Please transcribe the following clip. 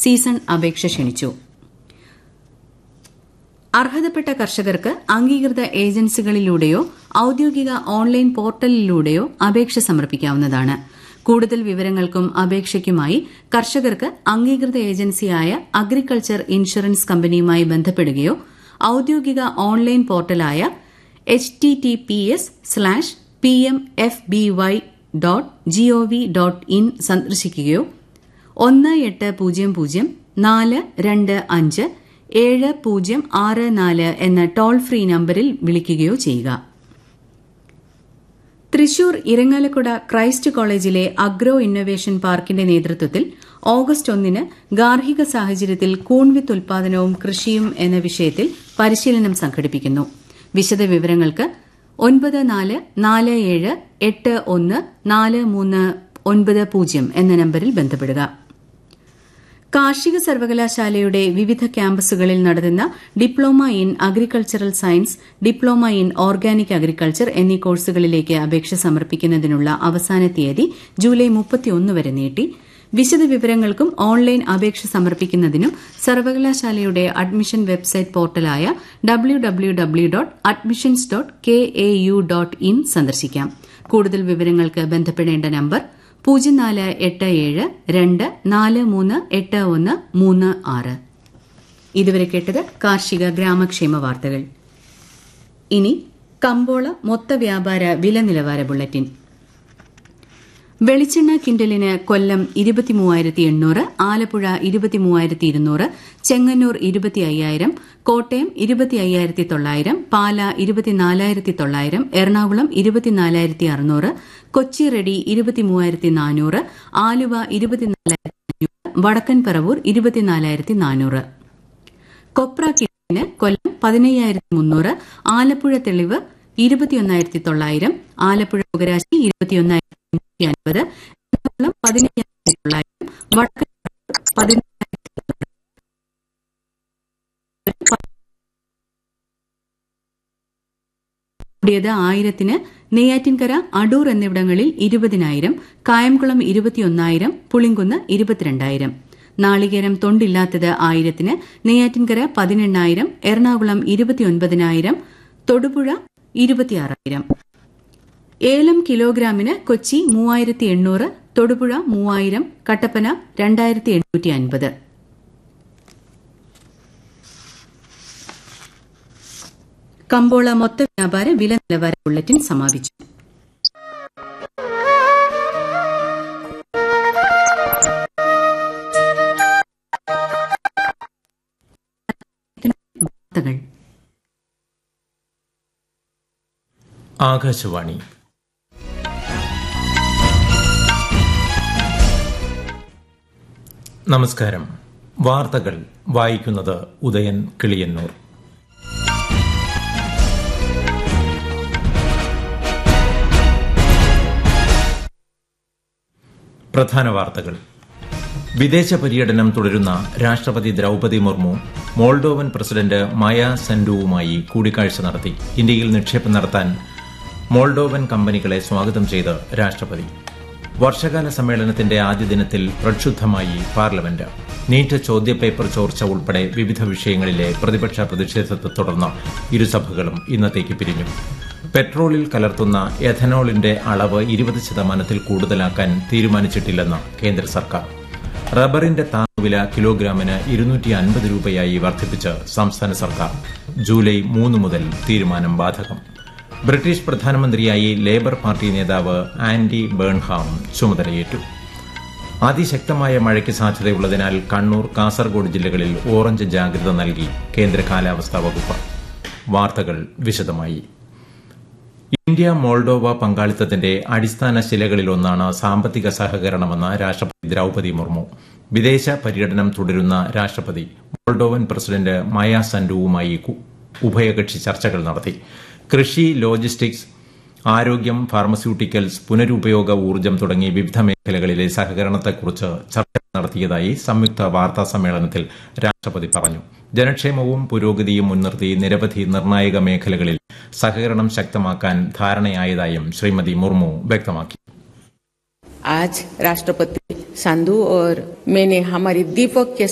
season അപേക്ഷ ക്ഷണിച്ചു അർഹതപ്പെട്ട കർഷകർക്ക് അംഗീകൃത ഏജൻസികളിലൂടെയോ ഔദ്യോഗിക ഓൺലൈൻ പോർട്ടലിലൂടെയോ അപേക്ഷ സമർപ്പിക്കാവുന്നതാണ് കൂടുതൽ വിവരങ്ങൾക്കും അപേക്ഷയ്ക്കുമായി കർഷകർക്ക് അംഗീകൃത ഏജൻസിയായ അഗ്രികൾച്ചർ ഇൻഷുറൻസ് കമ്പനിയുമായി ബന്ധപ്പെടുകയോ ഔദ്യോഗിക ഓൺലൈൻ പോർട്ടലായ H T T P S slash P M F B Y dot G O V dot in സന്ദർശിക്കുകയോ ഒന്ന് എട്ട് പൂജ്യം പൂജ്യം നാല് രണ്ട് അഞ്ച് ഏഴ് പൂജ്യം ആറ് നാല് എന്ന ടോൾ ഫ്രീ നമ്പറിൽ വിളിക്കുകയോ ചെയ്യുക തൃശൂർ ഇരങ്ങാലക്കുട ക്രൈസ്റ്റ് കോളേജിലെ അഗ്രോ ഇന്നൊവേഷൻ പാർക്കിന്റെ നേതൃത്വത്തിൽ ഓഗസ്റ്റ് ഒന്നിന് ഗാർഹിക സാഹചര്യത്തിൽ കൂൺവിത്ത് ഉൽപാദനവും കൃഷിയും എന്ന വിഷയത്തിൽ പരിശീലനം സംഘടിപ്പിക്കുന്നു വിശദവിവരങ്ങൾക്ക് ഒൻപത് നാല് നാല് ഏഴ് എട്ട് ഒന്ന് നാല് മൂന്ന് ഒൻപത് പൂജ്യം എന്ന നമ്പറിൽ ബന്ധപ്പെടുക കാർഷിക സർവകലാശാലയുടെ വിവിധ ക്യാമ്പസുകളിൽ നടത്തുന്ന diploma in agricultural science diploma in organic agriculture എന്നീ കോഴ്സുകളിലേക്ക് അപേക്ഷ സമർപ്പിക്കുന്നതിനുള്ള അവസാന തീയതി ജൂലൈ മുപ്പത്തിയൊന്ന് വരെ നീട്ടി വിശദവിവരങ്ങൾക്കും ഓൺലൈൻ അപേക്ഷ സമർപ്പിക്കുന്നതിനും സർവകലാശാലയുടെ അഡ്മിഷൻ വെബ്സൈറ്റ് പോർട്ടലായ W W W dot admissions dot K A U dot in സന്ദർശിക്കാം കൂടുതൽ വിവരങ്ങൾക്ക് ബന്ധപ്പെടേണ്ട നമ്പർ പൂജ്യം നാല് എട്ട് ഏഴ് രണ്ട് നാല് മൂന്ന് എട്ട് ഒന്ന് മൂന്ന് ആറ് ഇതുവരെ കേട്ടത് കാർഷിക ഗ്രാമക്ഷേമ വാർത്തകൾ ഇനി കമ്പോള മൊത്ത വ്യാപാര വില നിലവാര ബുള്ളറ്റിൻ വെളിച്ചെണ്ണ കിൻഡലിന് കൊല്ലം ഇരുപത്തിമൂവായിരത്തി എണ്ണൂറ് ആലപ്പുഴ ഇരുപത്തിമൂവായിരത്തി ഇരുന്നൂറ് ചെങ്ങന്നൂർ ഇരുപത്തി അയ്യായിരം കോട്ടയം ഇരുപത്തി അയ്യായിരത്തി തൊള്ളായിരം പാല ഇരുപത്തിനാലായിരത്തി തൊള്ളായിരം എറണാകുളം ഇരുപത്തിനാലായിരത്തി അറുന്നൂറ് കൊച്ചി റെഡി ഇരുപത്തിമൂവായിരത്തി നാനൂറ് ആലുവ ഇരുപത്തിനാലായിരത്തി അഞ്ഞൂറ് വടക്കൻ പറവൂർ ഇരുപത്തിനാലായിരത്തി നാനൂറ് കൊപ്ര കിൻഡലിന് കൊല്ലം പതിനയ്യായിരത്തി മുന്നൂറ് ആലപ്പുഴ തെളിവ് ഇരുപത്തിയൊന്നായിരത്തി തൊള്ളായിരം ആലപ്പുഴ പുകരാശി ഇരുപത്തിയൊന്നായിരത്തി അഞ്ഞൂറ്റി അൻപത് എറണാകുളം പതിനയ്യായിരത്തി തൊള്ളായിരം വടക്കൻ പതിനായിരത്തി കൂടിയത് ആയിരത്തിന് നെയ്യാറ്റിൻകര അടൂർ എന്നിവിടങ്ങളിൽ ഇരുപതിനായിരം കായംകുളം ഇരുപത്തിയൊന്നായിരം പുളിങ്കുന്ന് ഇരുപത്തിരണ്ടായിരം നാളികേരം തൊണ്ടില്ലാത്തത് ആയിരത്തിന് നെയ്യാറ്റിൻകര പതിനെണ്ണായിരം എറണാകുളം ഇരുപത്തിയൊൻപതിനായിരം തൊടുപുഴ ഇരുപത്തിയാറായിരം ഏലം കിലോഗ്രാമിന് കൊച്ചി മൂവായിരത്തി എണ്ണൂറ് തൊടുപുഴ മൂവായിരം കട്ടപ്പന രണ്ടായിരത്തി എണ്ണൂറ്റി അൻപത് കമ്പോള മൊത്ത വ്യാപാര വില നിലവാര ബുള്ളറ്റിൻ സമാപിച്ചു വാർത്തകൾ ആകാശവാണി നമസ്കാരം വാർത്തകൾ വായിക്കുന്നത് ഉദയൻ കിളിയന്നൂർ പ്രധാന വാർത്തകൾ വിദേശ പര്യടനം തുടരുന്ന രാഷ്ട്രപതി Droupadi Murmu Moldovan president Maia സെൻഡുവുമായി കൂടിക്കാഴ്ച നടത്തി ഇന്ത്യയിൽ നിക്ഷേപം നടത്താൻ മോൾഡോവൻ കമ്പനികളെ സ്വാഗതം ചെയ്ത് രാഷ്ട്രപതി വർഷകാല സമ്മേളനത്തിന്റെ ആദ്യ ദിനത്തിൽ പ്രക്ഷുബ്ധമായി പാർലമെന്റ് നീറ്റ് ചോദ്യപേപ്പർ ചോർച്ച ഉൾപ്പെടെ വിവിധ വിഷയങ്ങളിലെ പ്രതിപക്ഷ പ്രതിഷേധത്തെ തുടർന്ന് ഇരുസഭകളും ഇന്നത്തേക്ക് പിരിഞ്ഞു പെട്രോളിൽ കലർത്തുന്ന എഥനോളിന്റെ അളവ് ഇരുപത് ശതമാനത്തിൽ കൂടുതലാക്കാൻ തീരുമാനിച്ചിട്ടില്ലെന്ന് കേന്ദ്ര സർക്കാർ റബ്ബറിന്റെ താങ്ങുവില കിലോഗ്രാമിന് ഇരുന്നൂറ്റി അൻപത് രൂപയായി വർദ്ധിപ്പിച്ച് സംസ്ഥാന സർക്കാർ ജൂലൈ മൂന്ന് മുതൽ തീരുമാനം ബാധകം ബ്രിട്ടീഷ് പ്രധാനമന്ത്രിയായി ലേബർ പാർട്ടി നേതാവ് ആൻഡി ബേൺഹാം ചുമതലയേറ്റു അതിശക്തമായ മഴയ്ക്ക് സാധ്യതയുള്ളതിനാൽ കണ്ണൂർ കാസർഗോഡ് ജില്ലകളിൽ ഓറഞ്ച് ജാഗ്രത നൽകി കേന്ദ്ര കാലാവസ്ഥാ വകുപ്പ് വാർത്തകൾ വിശദമായി ഇന്ത്യ മോൾഡോവ പങ്കാളിത്തത്തിന്റെ അടിസ്ഥാന ശിലകളിലൊന്നാണ് സാമ്പത്തിക സഹകരണമെന്ന് രാഷ്ട്രപതി ദ്രൌപതി മുർമു വിദേശ പര്യടനം തുടരുന്ന രാഷ്ട്രപതി മോൾഡോവൻ പ്രസിഡന്റ് മായ സൻഡുവുമായി ഉഭയകക്ഷി ചർച്ചകൾ നടത്തി കൃഷി ലോജിസ്റ്റിക്സ് ആരോഗ്യം ഫാർമസ്യൂട്ടിക്കൽസ് പുനരുപയോഗ ഊർജ്ജം തുടങ്ങി വിവിധ മേഖലകളിലെ സഹകരണത്തെക്കുറിച്ച് ചർച്ച നടത്തിയതായി സംയുക്ത വാർത്താ സമ്മേളനത്തിൽ രാഷ്ട്രപതി പറഞ്ഞു ജനക്ഷേമവും പുരോഗതിയും മുൻനിർത്തി നിരവധി നിർണായക മേഖലകളിൽ സഹകരണം ശക്തമാക്കാൻ ധാരണയായതായും ശ്രീമതി മുർമു വ്യക്തമാക്കി आज राष्ट्रपति संधु और मैंने हमारी द्विपक्षीय